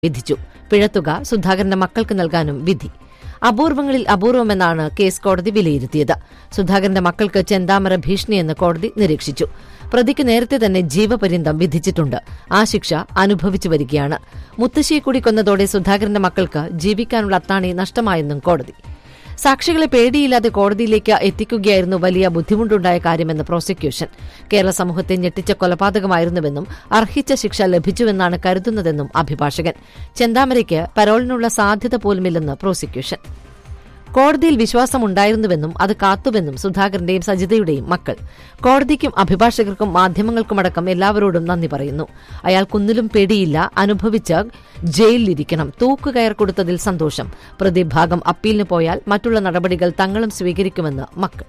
വിധിച്ചു പിഴത്തുക സുധാകരന്റെ മക്കൾക്ക് നൽകാനും വിധി അപൂർവങ്ങളിൽ അപൂർവമെന്നാണ് കേസ് കോടതി വിലയിരുത്തിയത് സുധാകരന്റെ മക്കൾക്ക് ചെന്താമര ഭീഷണിയെന്ന് കോടതി നിരീക്ഷിച്ചു പ്രതിക്ക് നേരത്തെ തന്നെ ജീവപര്യന്തം വിധിച്ചിട്ടുണ്ട് ആ ശിക്ഷ അനുഭവിച്ചു വരികയാണ് മുത്തശ്ശിയെ കൂടി കൊന്നതോടെ സുധാകരന്റെ മക്കൾക്ക് ജീവിക്കാനുള്ള അത്താണി നഷ്ടമായെന്നും കോടതി സാക്ഷികളെ പേടിയില്ലാതെ കോടതിയിലേക്ക് എത്തിക്കുകയായിരുന്നു വലിയ ബുദ്ധിമുട്ടുണ്ടായ കാര്യമെന്ന് പ്രോസിക്യൂഷൻ കേരള സമൂഹത്തെ ഞെട്ടിച്ച കൊലപാതകമായിരുന്നുവെന്നും അർഹിച്ച ശിക്ഷ ലഭിച്ചുവെന്നാണ് കരുതുന്നതെന്നും അഭിഭാഷകൻ ചെന്താമരയ്ക്ക് പരോളിനുള്ള സാധ്യത പോലുമില്ലെന്ന് പ്രോസിക്യൂഷൻ കോടതിയിൽ വിശ്വാസമുണ്ടായിരുന്നുവെന്നും അത് കാത്തുവെന്നും സുധാകരന്റെയും സജിതയുടെയും മക്കൾ കോടതിക്കും അഭിഭാഷകർക്കും മാധ്യമങ്ങൾക്കുമടക്കം എല്ലാവരോടും നന്ദി പറയുന്നു അയാൾ കുന്നിലും പേടിയില്ല അനുഭവിച്ച് ജയിലിലിരിക്കണം തൂക്കുകയർ കൊടുത്തതിൽ സന്തോഷം പ്രതിഭാഗം അപ്പീലിന് പോയാൽ മറ്റുള്ള നടപടികൾ തങ്ങളും സ്വീകരിക്കുമെന്ന് മക്കൾ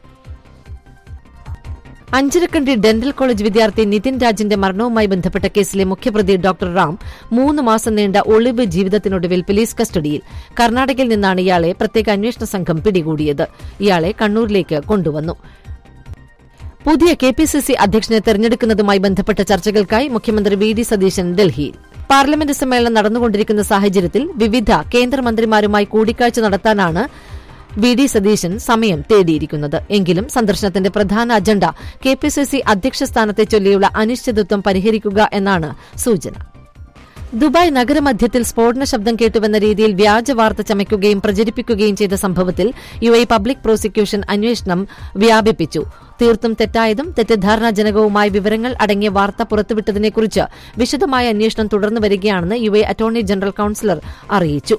അഞ്ചരക്കണ്ടി ഡെന്റൽ കോളേജ് വിദ്യാർത്ഥി നിതിൻ രാജിന്റെ മരണവുമായി ബന്ധപ്പെട്ട കേസിലെ മുഖ്യപ്രതി ഡോക്ടർ റാം മൂന്ന് മാസം നീണ്ട ഒളിവ് ജീവിതത്തിനൊടുവിൽ പോലീസ് കസ്റ്റഡിയിൽ കർണാടകയിൽ നിന്നാണ് ഇയാളെ പ്രത്യേക അന്വേഷണ സംഘം പിടികൂടിയത് ഇയാളെ കണ്ണൂരിലേക്ക് കൊണ്ടുവന്നു പുതിയ കെ പി സി സി അധ്യക്ഷനെ തെരഞ്ഞെടുക്കുന്നതുമായി ബന്ധപ്പെട്ട ചർച്ചകൾക്കായി മുഖ്യമന്ത്രി വി ഡി സതീശൻ ഡൽഹിയിൽ പാർലമെന്റ് സമ്മേളനം നടന്നുകൊണ്ടിരിക്കുന്ന സാഹചര്യത്തിൽ വിവിധ കേന്ദ്രമന്ത്രിമാരുമായി കൂടിക്കാഴ്ച നടത്താനാണ് വി ഡി സതീശൻ സമയം തേടിയിരിക്കുന്നത് എങ്കിലും സന്ദർശനത്തിന്റെ പ്രധാന agenda K P C C അധ്യക്ഷ സ്ഥാനത്തെ ചൊല്ലിയുള്ള അനിശ്ചിതത്വം പരിഹരിക്കുക എന്നാണ് സൂചന ദുബായ് നഗരമധ്യത്തിൽ സ്ഫോടന ശബ്ദം കേട്ടുവെന്ന രീതിയിൽ വ്യാജ വാർത്ത ചമയ്ക്കുകയും പ്രചരിപ്പിക്കുകയും ചെയ്ത സംഭവത്തിൽ യു ഐ പബ്ലിക് പ്രോസിക്യൂഷൻ അന്വേഷണം വ്യാപിപ്പിച്ചു തീർത്തും തെറ്റായതും തെറ്റിദ്ധാരണാജനകവുമായ വിവരങ്ങൾ അടങ്ങിയ വാർത്ത പുറത്തുവിട്ടതിനെക്കുറിച്ച് വിശദമായ അന്വേഷണം തുടർന്നു വരികയാണെന്ന് U A attorney general counsellor അറിയിച്ചു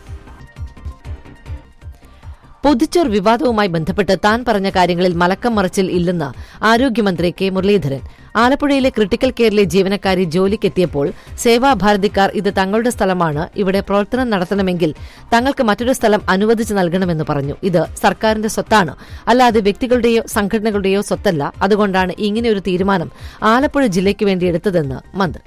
പൊതിച്ചോർ വിവാദവുമായി ബന്ധപ്പെട്ട് താൻ പറഞ്ഞ കാര്യങ്ങളിൽ മലക്കം മറിച്ചിൽ ഇല്ലെന്ന് ആരോഗ്യമന്ത്രി കെ മുരളീധരൻ ആലപ്പുഴയിലെ ക്രിട്ടിക്കൽ കെയറിലെ ജീവനക്കാരി ജോലിക്കെത്തിയപ്പോൾ സേവാഭാരതിക്കാർ ഇത് തങ്ങളുടെ സ്ഥലമാണ് ഇവിടെ പ്രവർത്തനം നടത്തണമെങ്കിൽ തങ്ങൾക്ക് മറ്റൊരു സ്ഥലം അനുവദിച്ചു നൽകണമെന്ന് പറഞ്ഞു ഇത് സർക്കാരിന്റെ സ്വത്താണ് അല്ലാതെ വ്യക്തികളുടെയോ സംഘടനകളുടെയോ സ്വത്തല്ല അതുകൊണ്ടാണ് ഇങ്ങനെയൊരു തീരുമാനം ആലപ്പുഴ ജില്ലയ്ക്ക് വേണ്ടി എടുത്തതെന്ന് മന്ത്രി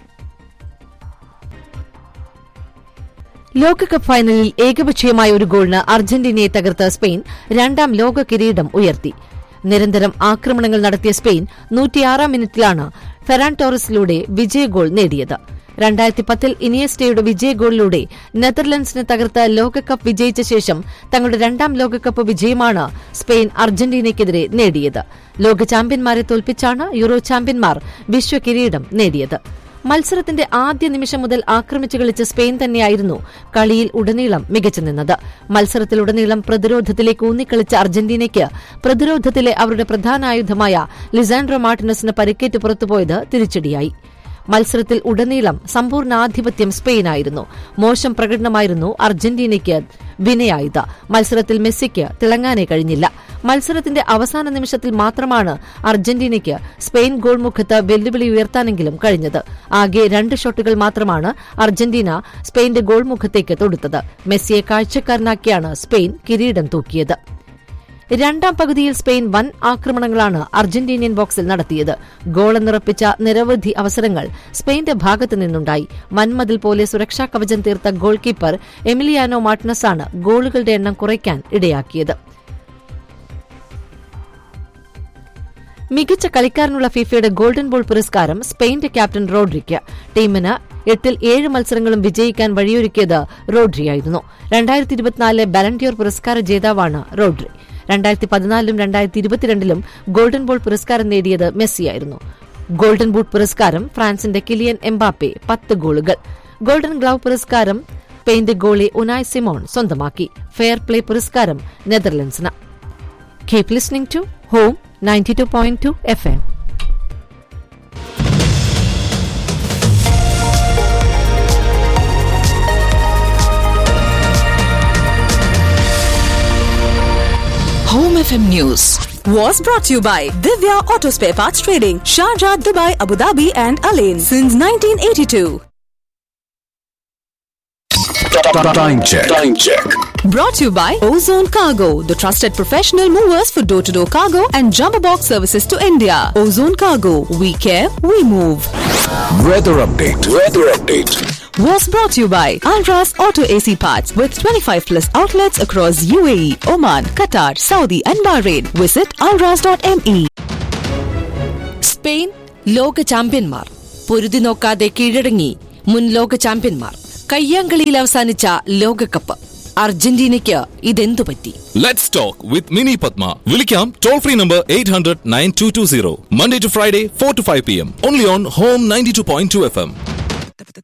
ലോകകപ്പ് ഫൈനലിൽ ഏകപക്ഷീയമായ ഒരു ഗോളിന് അർജന്റീനയെ തകർത്ത സ്പെയിൻ രണ്ടാം ലോക കിരീടം ഉയർത്തി നിരന്തരം ആക്രമണങ്ങൾ നടത്തിയ സ്പെയിൻ നൂറ്റിയാറാം മിനിറ്റിലാണ് ഫെറാൻ ടോറസിലൂടെ വിജയ ഗോൾ നേടിയത് രണ്ടായിരത്തി പത്തിൽ ഇനിയസ്റ്റയുടെ വിജയ ഗോളിലൂടെ നെതർലൻഡ്സിനെ തകർത്ത് ലോകകപ്പ് വിജയിച്ച ശേഷം തങ്ങളുടെ രണ്ടാം ലോകകപ്പ് വിജയമാണ് സ്പെയിൻ അർജന്റീനയ്ക്കെതിരെ നേടിയത് ലോക ചാമ്പ്യന്മാരെ തോൽപ്പിച്ചാണ് യൂറോ ചാമ്പ്യന്മാർ വിശ്വ കിരീടം നേടിയത് മത്സരത്തിന്റെ ആദ്യ നിമിഷം മുതൽ ആക്രമിച്ചു കളിച്ച സ്പെയിൻ തന്നെയായിരുന്നു കളിയിൽ ഉടനീളം മികച്ചു നിന്നത് മത്സരത്തിലുടനീളം പ്രതിരോധത്തിലേക്ക് ഊന്നിക്കളിച്ച അർജന്റീനയ്ക്ക് പ്രതിരോധത്തിലെ അവരുടെ പ്രധാന ആയുധമായ ലിസാൻഡ്രോ മാർട്ടിനസിന് പരിക്കേറ്റ് പുറത്തുപോയത് തിരിച്ചടിയായി മത്സരത്തിൽ ഉടനീളം സമ്പൂർണ്ണാധിപത്യം സ്പെയിനായിരുന്നു മോശം പ്രകടനമായിരുന്നു അർജന്റീനയ്ക്ക് വിനയായത് മത്സരത്തിൽ മെസ്സിക്ക് തിളങ്ങാനേ കഴിഞ്ഞില്ല മത്സരത്തിന്റെ അവസാന നിമിഷത്തിൽ മാത്രമാണ് അർജന്റീനയ്ക്ക് സ്പെയിൻ ഗോൾ മുഖത്ത് വെല്ലുവിളി ഉയർത്താനെങ്കിലും കഴിഞ്ഞത് ആകെ രണ്ട് ഷോട്ടുകൾ മാത്രമാണ് അർജന്റീന സ്പെയിന്റെ ഗോൾ മുഖത്തേക്ക് തൊടുത്തത് മെസ്സിയെ കാഴ്ചക്കാരനാക്കിയാണ് സ്പെയിൻ കിരീടം തൂക്കിയത് രണ്ടാം പകുതിയിൽ സ്പെയിൻ വൻ ആക്രമണങ്ങളാണ് അർജന്റീനിയൻ ബോക്സിൽ നടത്തിയത് ഗോളെന്നുറപ്പിച്ച നിരവധി അവസരങ്ങൾ സ്പെയിന്റെ ഭാഗത്തു നിന്നുണ്ടായി മന്മതിൽ പോലെ സുരക്ഷാ കവചം തീർത്ത ഗോൾ കീപ്പർ എമിലിയാനോ മാർട്ടിനസാണ് ഗോളുകളുടെ എണ്ണം കുറയ്ക്കാൻ ഇടയാക്കിയത് മികച്ച കളിക്കാരനുള്ള ഫിഫയുടെ ഗോൾഡൻ ബോൾ പുരസ്കാരം സ്പെയിന്റെ ക്യാപ്റ്റൻ റോഡ്രിക്ക് ടീമിന് എട്ടിൽ ഏഴ് മത്സരങ്ങളും വിജയിക്കാൻ വഴിയൊരുക്കിയത് റോഡ്രിയായിരുന്നു രണ്ടായിരത്തി ഇരുപത്തിനാലിലെ ബാലന്റിയോർ പുരസ്കാര ജേതാവാണ് റോഡ്രി രണ്ടായിരത്തി പതിനാലിലും രണ്ടായിരത്തി ഇരുപത്തിരണ്ടിലും ഗോൾഡൻ ബോൾ പുരസ്കാരം നേടിയത് മെസ്സിയായിരുന്നു ഗോൾഡൻ ബൂട്ട് പുരസ്കാരം ഫ്രാൻസിന്റെ കിലിയൻ എംബാപ്പെ പത്ത് ഗോളുകൾ ഗോൾഡൻ ഗ്ലൗ പുരസ്കാരം സ്പെയിന്റെ ഗോളി ഉനായ് സിമോൺ സ്വന്തമാക്കി ഫെയർ പ്ലേ പുരസ്കാരം നെതർലൻഡ്സിന് keep listening to home 92.2 FM. Home FM News was brought to you by Divya Auto Spare Parts Trading, Sharjah, Dubai, Abu Dhabi, and Alain since 1982. Time check. Time check. Brought to you by Ozone Cargo, the trusted professional movers for door to door cargo and jumbo box services to India. Ozone Cargo, we care, we move. Weather update. Weather update. Was brought to you by Alras Auto AC Parts with 25 plus outlets across UAE, Oman, Qatar, Saudi, and Bahrain. Visit alras.me. Spain ലോക ചാമ്പ്യന്മാർ പൊരുതി നോക്കാതെ കീഴടങ്ങി മുൻ ലോക ചാമ്പ്യന്മാർ കയ്യാങ്കളിയിൽ അവസാനിച്ച ലോകകപ്പ് അർജന്റീനയ്ക്ക് ഇതെന്തു പറ്റി Let's talk with Mini Padma. Vilikam toll free number 800 9220. Monday to Friday, 4 to 5 p.m. Only on Home 92.2 FM.